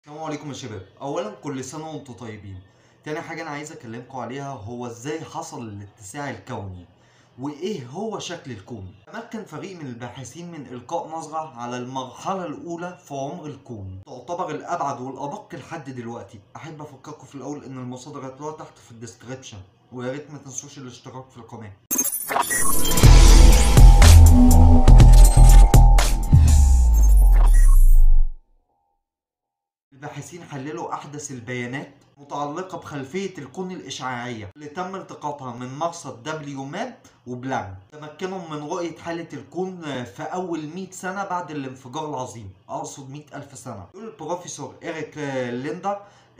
السلام عليكم يا شباب اولا كل سنه وانتم طيبين تاني حاجه انا عايز اكلمكم عليها هو ازاي حصل الاتساع الكوني وايه هو شكل الكون تمكن فريق من الباحثين من القاء نظره على المرحله الاولى في عمر الكون تعتبر الابعد والادق لحد دلوقتي احب افكركم في الاول ان المصادر هتلاقوها تحت في الديسكريبشن ويا ريت ما تنسوش الاشتراك في القناه الباحثين حللوا أحدث البيانات متعلقة بخلفية الكون الإشعاعية اللي تم التقاطها من مرصد دبليو ماب وبلانك تمكنوا من رؤية حالة الكون في أول 100 سنة بعد الانفجار العظيم أقصد 100 ألف سنة يقول البروفيسور إيريك ليندر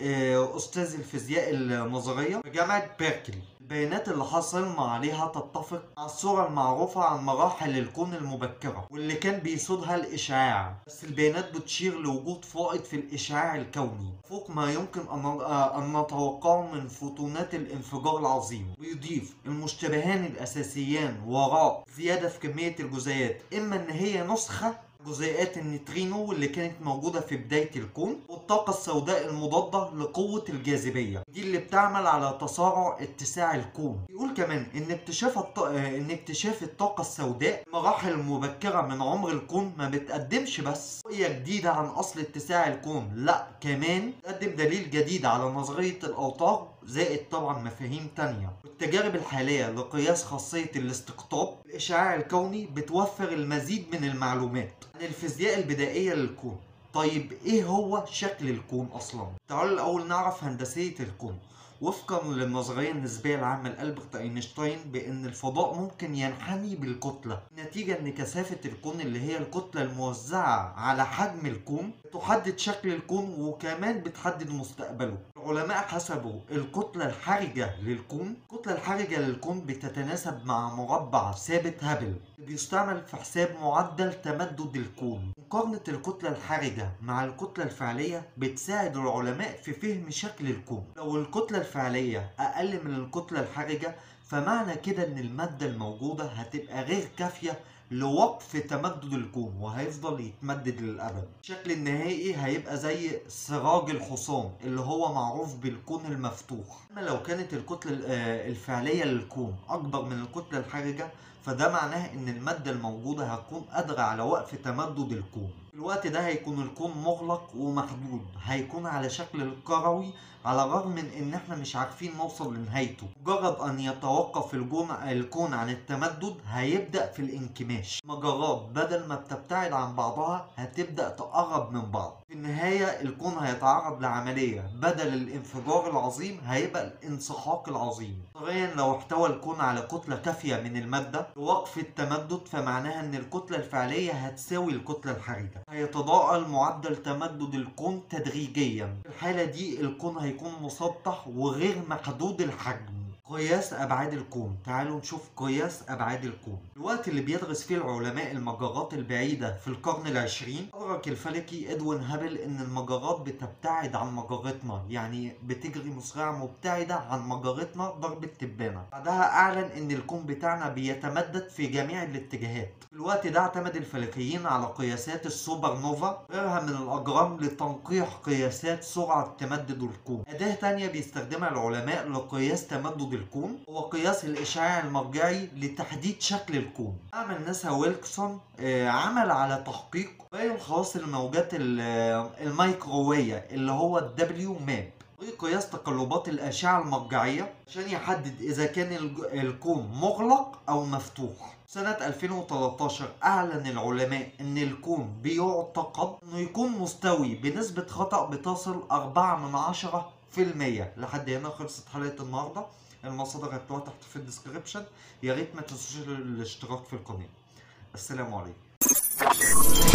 أستاذ الفيزياء النظرية في جامعة بيركلي البيانات اللي حصلنا عليها تتفق مع الصورة المعروفة عن مراحل الكون المبكرة واللي كان بيسودها الإشعاع بس البيانات بتشير لوجود فائض في الإشعاع الكوني فوق ما يمكن أن أن نتوقعه من فوتونات الانفجار العظيم ويضيف المشتبهان الأساسيان وراء زيادة في كمية الجزيئات إما إن هي نسخة جزيئات النيوترينو اللي كانت موجودة في بداية الكون والطاقة السوداء المضادة لقوة الجاذبية دي اللي بتعمل على تسارع اتساع الكون يقول كمان ان اكتشاف الط... ان اكتشاف الطاقة السوداء مراحل مبكرة من عمر الكون ما بتقدمش بس رؤية جديدة عن اصل اتساع الكون لا كمان تقدم دليل جديد على نظرية الاوتار زائد طبعا مفاهيم تانية والتجارب الحالية لقياس خاصية الاستقطاب الإشعاع الكوني بتوفر المزيد من المعلومات عن الفيزياء البدائية للكون طيب ايه هو شكل الكون اصلا تعالوا الاول نعرف هندسية الكون وفقا للنظرية النسبية العامة لألبرت أينشتاين بأن الفضاء ممكن ينحني بالكتلة نتيجة أن كثافة الكون اللي هي الكتلة الموزعة على حجم الكون تحدد شكل الكون وكمان بتحدد مستقبله العلماء حسبوا الكتلة الحرجة للكون الكتلة الحرجة للكون بتتناسب مع مربع ثابت هابل بيستعمل في حساب معدل تمدد الكون مقارنة الكتلة الحرجة مع الكتلة الفعلية بتساعد العلماء في فهم شكل الكون لو الكتلة الفعلية أقل من الكتلة الحرجة فمعنى كده إن المادة الموجودة هتبقى غير كافية لوقف تمدد الكون وهيفضل يتمدد للأبد الشكل النهائي هيبقى زي سراج الحصان اللي هو معروف بالكون المفتوح أما لو كانت الكتلة الفعلية للكون أكبر من الكتلة الحرجة فده معناه ان المادة الموجودة هتكون قادرة على وقف تمدد الكون في الوقت ده هيكون الكون مغلق ومحدود هيكون على شكل الكروي على الرغم من ان احنا مش عارفين نوصل لنهايته مجرد ان يتوقف الجون الكون عن التمدد هيبدأ في الانكماش مجرات بدل ما بتبتعد عن بعضها هتبدأ تقرب من بعض في النهاية الكون هيتعرض لعملية بدل الانفجار العظيم هيبقى الانسحاق العظيم طبيعيا لو احتوى الكون على كتلة كافية من المادة لوقف التمدد فمعناها ان الكتلة الفعلية هتساوي الكتلة الحرجة هيتضاءل معدل تمدد الكون تدريجيا في الحالة دي الكون هيكون مسطح وغير محدود الحجم قياس أبعاد الكون تعالوا نشوف قياس أبعاد الكون الوقت اللي بيدرس فيه العلماء المجرات البعيدة في القرن العشرين أدرك الفلكي إدوين هابل إن المجرات بتبتعد عن مجرتنا يعني بتجري مسرعة مبتعدة عن مجرتنا ضرب التبانة بعدها أعلن إن الكون بتاعنا بيتمدد في جميع الاتجاهات في الوقت ده اعتمد الفلكيين على قياسات السوبر نوفا غيرها من الأجرام لتنقيح قياسات سرعة تمدد الكون أداة تانية بيستخدمها العلماء لقياس تمدد الكون هو قياس الإشعاع المرجعي لتحديد شكل الكون عمل ناسا ويلكسون عمل على تحقيق بين خواص الموجات الميكرووية اللي هو الدبليو ماب قياس تقلبات الأشعة المرجعية عشان يحدد إذا كان الكون مغلق أو مفتوح سنة 2013 أعلن العلماء أن الكون بيعتقد أنه يكون مستوي بنسبة خطأ بتصل 4 من عشرة في المية لحد هنا خلصت حلقة النهاردة المصادر هتلاقوها تحت في الديسكريبشن يا ريت ما تنسوش الاشتراك في القناة السلام عليكم